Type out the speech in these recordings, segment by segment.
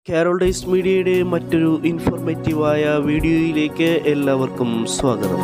Carol days മീഡിയയുടെ മറ്റൊരു ഇൻഫോർമേറ്റീവായ വീഡിയോയിലേക്ക് എല്ലാവർക്കും സ്വാഗതം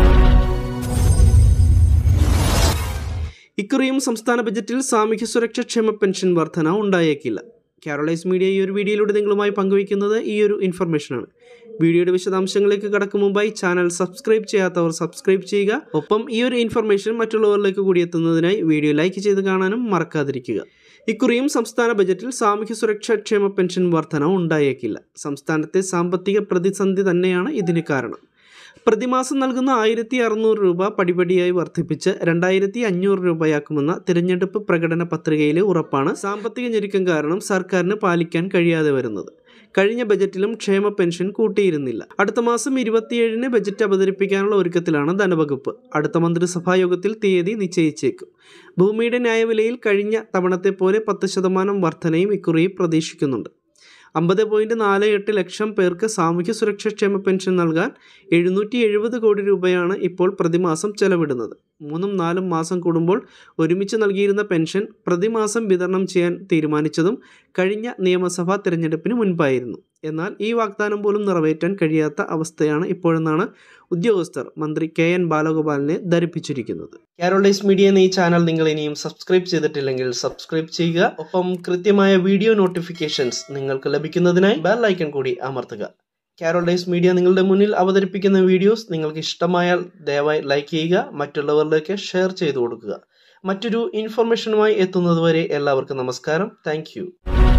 ഇക്കുറിയും സംസ്ഥാന ബജറ്റിൽ സാമൂഹ്യ സുരക്ഷ ക്ഷേമ പെൻഷൻ വർധന ഉണ്ടായേക്കില്ല കാരോളൈസ് മീഡിയ ഈ ഒരു വീഡിയോയിലൂടെ നിങ്ങളുമായി പങ്കുവയ്ക്കുന്നത് ഈ ഒരു ഇൻഫർമേഷനാണ് വീഡിയോയുടെ വിശദാംശങ്ങളിലേക്ക് കടക്കും മുമ്പായി ചാനൽ സബ്സ്ക്രൈബ് ചെയ്യാത്തവർ സബ്സ്ക്രൈബ് ചെയ്യുക ഒപ്പം ഈ ഒരു ഇൻഫർമേഷൻ മറ്റുള്ളവരിലേക്ക് കൂടി എത്തുന്നതിനായി വീഡിയോ ലൈക്ക് ചെയ്ത് കാണാനും മറക്കാതിരിക്കുക ഇക്കുറിയും സംസ്ഥാന ബജറ്റിൽ സാമൂഹ്യ സുരക്ഷാ ക്ഷേമ പെൻഷൻ വർധന ഉണ്ടായേക്കില്ല സംസ്ഥാനത്തെ സാമ്പത്തിക പ്രതിസന്ധി തന്നെയാണ് ഇതിന് കാരണം പ്രതിമാസം നൽകുന്ന ആയിരത്തി അറുന്നൂറ് രൂപ പടിപടിയായി വർദ്ധിപ്പിച്ച് രണ്ടായിരത്തി അഞ്ഞൂറ് രൂപയാക്കുമെന്ന തിരഞ്ഞെടുപ്പ് പ്രകടന പത്രികയിലെ ഉറപ്പാണ് സാമ്പത്തിക ഞെരുക്കം കാരണം സർക്കാരിന് പാലിക്കാൻ കഴിയാതെ വരുന്നത് കഴിഞ്ഞ ബജറ്റിലും ക്ഷേമ പെൻഷൻ കൂട്ടിയിരുന്നില്ല അടുത്ത മാസം ഇരുപത്തിയേഴിന് ബജറ്റ് അവതരിപ്പിക്കാനുള്ള ഒരുക്കത്തിലാണ് ധനവകുപ്പ് അടുത്ത മന്ത്രിസഭാ യോഗത്തിൽ തീയതി നിശ്ചയിച്ചേക്കും ഭൂമിയുടെ ന്യായവിലയിൽ കഴിഞ്ഞ തവണത്തെ പോലെ പത്ത് ശതമാനം വർധനയും ഇക്കുറി പ്രതീക്ഷിക്കുന്നുണ്ട് അമ്പത് പോയിൻറ്റ് നാല് എട്ട് ലക്ഷം പേർക്ക് സാമൂഹ്യ സുരക്ഷാ ക്ഷേമ പെൻഷൻ നൽകാൻ എഴുന്നൂറ്റി എഴുപത് കോടി രൂപയാണ് ഇപ്പോൾ പ്രതിമാസം ചെലവിടുന്നത് മൂന്നും നാലും മാസം കൂടുമ്പോൾ ഒരുമിച്ച് നൽകിയിരുന്ന പെൻഷൻ പ്രതിമാസം വിതരണം ചെയ്യാൻ തീരുമാനിച്ചതും കഴിഞ്ഞ നിയമസഭാ തിരഞ്ഞെടുപ്പിന് മുൻപായിരുന്നു എന്നാൽ ഈ വാഗ്ദാനം പോലും നിറവേറ്റാൻ കഴിയാത്ത അവസ്ഥയാണ് ഇപ്പോഴെന്നാണ് ഉദ്യോഗസ്ഥർ മന്ത്രി കെ എൻ ബാലഗോപാലിനെ ധരിപ്പിച്ചിരിക്കുന്നത് കാരോളൈസ് മീഡിയ എന്ന ഈ ചാനൽ നിങ്ങൾ ഇനിയും സബ്സ്ക്രൈബ് ചെയ്തിട്ടില്ലെങ്കിൽ സബ്സ്ക്രൈബ് ചെയ്യുക ഒപ്പം കൃത്യമായ വീഡിയോ നോട്ടിഫിക്കേഷൻസ് നിങ്ങൾക്ക് ലഭിക്കുന്നതിനായി ബെൽ ഐക്കൺ കൂടി അമർത്തുക കാരോളൈസ് മീഡിയ നിങ്ങളുടെ മുന്നിൽ അവതരിപ്പിക്കുന്ന വീഡിയോസ് നിങ്ങൾക്ക് ഇഷ്ടമായാൽ ദയവായി ലൈക്ക് ചെയ്യുക മറ്റുള്ളവരിലേക്ക് ഷെയർ ചെയ്തു കൊടുക്കുക മറ്റൊരു ഇൻഫർമേഷനുമായി എത്തുന്നതുവരെ എല്ലാവർക്കും നമസ്കാരം താങ്ക്